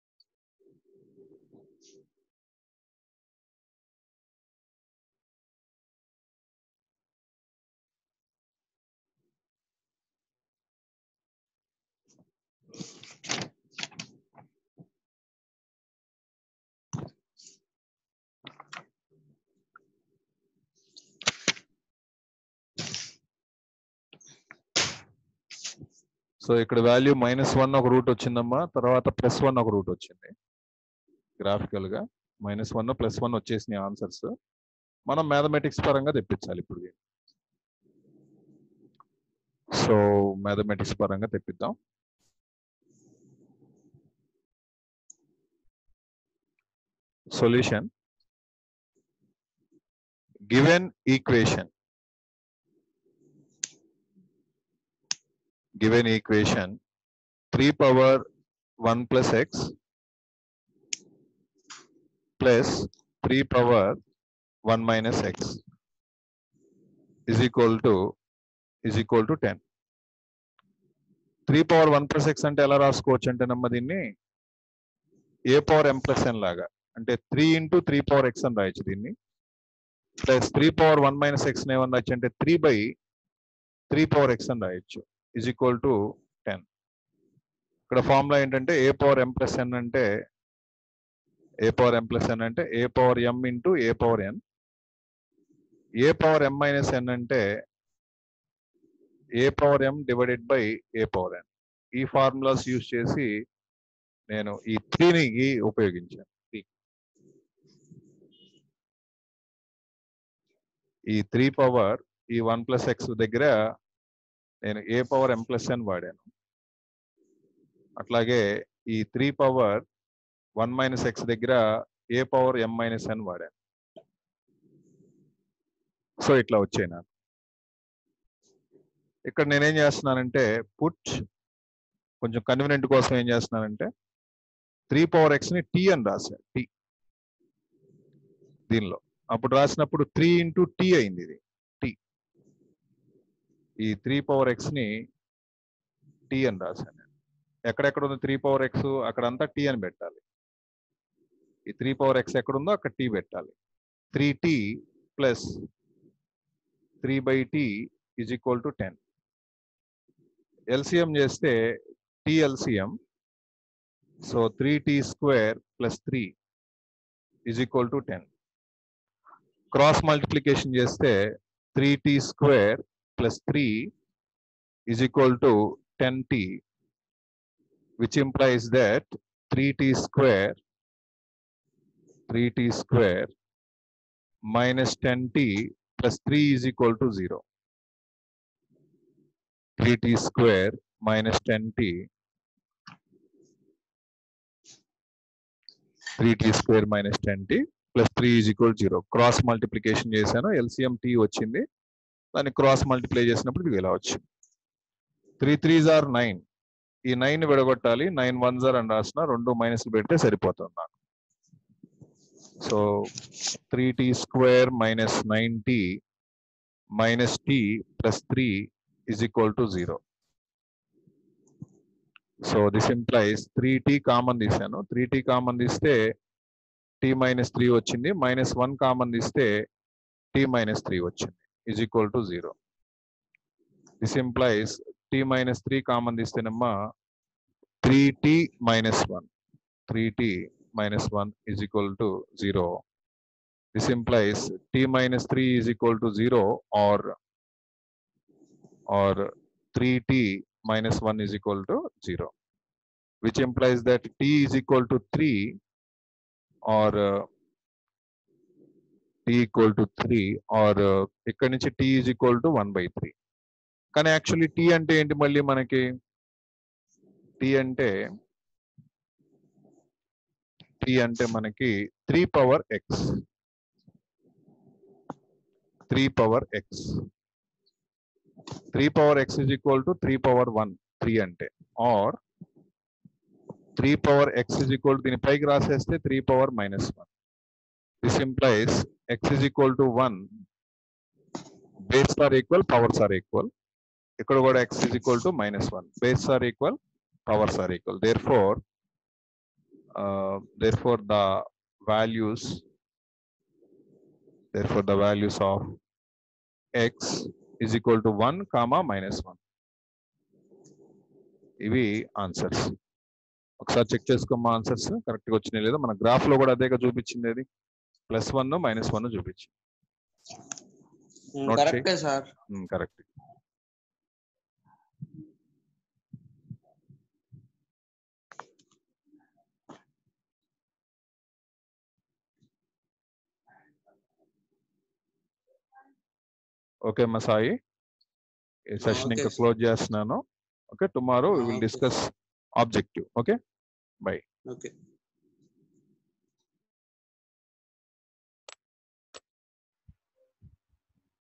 సో ఇక్కడ వాల్యూ మైనస్ వన్ ఒక రూట్ వచ్చిందమ్మా తర్వాత ప్లస్ వన్ ఒక రూట్ వచ్చింది గ్రాఫికల్ గా మైనస్ వన్ ప్లస్ వన్ వచ్చేసినాయి ఆన్సర్స్ మనం మ్యాథమెటిక్స్ పరంగా తెప్పించాలి ఇప్పుడు దీన్ని. సో మ్యాథమెటిక్స్ పరంగా తెప్పిద్దాం solution given equation given equation 3 power 1 plus x plus three power one minus x is equal to is equal to ten three power one plus x అంటే ఎలా రాసుకోవచ్చు అంటే నమ్మ దీన్ని ఏ పవర్ ఎం ప్లస్ ఎన్ లాగా అంటే three into three power x అని రాయొచ్చు దీన్ని plus three power one minus x ఏమని రాయొచ్చు అంటే three by three power x అని రాయొచ్చు ఇజ్ ఈక్వల్ టు టెన్ ఇక్కడ ఫార్ములా ఏంటంటే a power M plus n అంటే a power M plus n అంటే a power m into a power n a power m minus n అంటే a power m divided by a power n ఈ formulas use చేసి నేను ఈ త్రీని ఉపయోగించాను three ఈ త్రీ పవర్ ఈ వన్ ప్లస్ ఎక్స్ దగ్గర నేను ఏ పవర్ ఎం ప్లస్ ఎన్ వాడాను అట్లాగే ఈ three power one minus x దగ్గర ఏ పవర్ ఎం మైనస్ ఎన్ వాడాను సో ఇట్లా వచ్చాయి నాకు ఇక్కడ నేనేం చేస్తున్నానంటే పుట్ కొంచెం కన్వీనియంట్ కోసం ఏం చేస్తున్నానంటే త్రీ పవర్ ఎక్స్ ని టీ అని రాశాను టీ దీనిలో అప్పుడు రాసినప్పుడు త్రీ ఇంటూ టీ అయింది ఇది టీ ఈ త్రీ పవర్ ఎక్స్ ని టీ అని రాశాను నేను. ఎక్కడెక్కడ ఉంది త్రీ పవర్ ఎక్స్ అక్కడంతా టీ అని పెట్టాలి ఈ త్రీ పవర్ ఎక్స్ ఎక్కడుందో అక్కడ టీ పెట్టాలి three t plus three by t is equal to ten LCM చేస్తే t LCM so three t square plus three is equal to ten cross multiplication చేస్తే three t square plus three is equal to ten t which implies that 3t square 3t square minus 10t plus 3 is equal to 0 3t square minus 10t 3t square minus 10t plus 3 is equal to 0 cross multiplication చేశాను LCM t వచ్చింది దాన్ని cross multiply చేసినప్పుడు ఇది ఇలా వచ్చింది three threes are nine ఈ nine విడగొట్టాలి nine one జార్ అని రాసిన రెండు మైనస్ పెడితే సరిపోతుంది నాకు so three t square minus nine t minus t plus three is equal to zero so this implies three t common తీసాను త్రీ టీ కామన్ తీస్తే టీ మైనస్ త్రీ వచ్చింది మైనస్ వన్ కామన్ తీస్తే t minus three వచ్చింది is equal to zero this implies t minus three common తీస్తేనమ్మా three t minus one three t minus one is equal to zero this implies t minus three is equal to zero or or three t minus 1 is equal to 0 which implies that t is equal to 3 or uh, t equal to 3 or uh, ఇక్కడ నుంచి t is equal to 1 by 3 కానీ actually t అంటే ఏంటి మళ్ళీ మనకి t అంటే t అంటే మనకి 3 power x 3 power x 3 power x is equal to 3 power 1 3 అంటే or 3 power x is equal to దీని పైకి రాసేస్తే 3 పవర్ minus 1 this implies x is equal to 1 base are equal powers are equal ఇక్కడ కూడా x is equal to minus 1 base are equal powers are equal therefore therefore the values therefore the values of x is equal to 1 comma minus 1 ఇవి answers ఒకసారి check చేసుకోమా answers correct గా వచ్చినాయి లేదా మన graph లో కూడా అదేగా చూపించింది అది ప్లస్ వన్ మైనస్ వన్ చూపించింది Note కరెక్టే సార్ కరెక్ట్ ఓకే మా సాయి ఈ సెషన్ okay, ఇంకా sir. క్లోజ్ చేస్తున్నాను okay tomorrow Ah, will okay. Discuss objective okay okay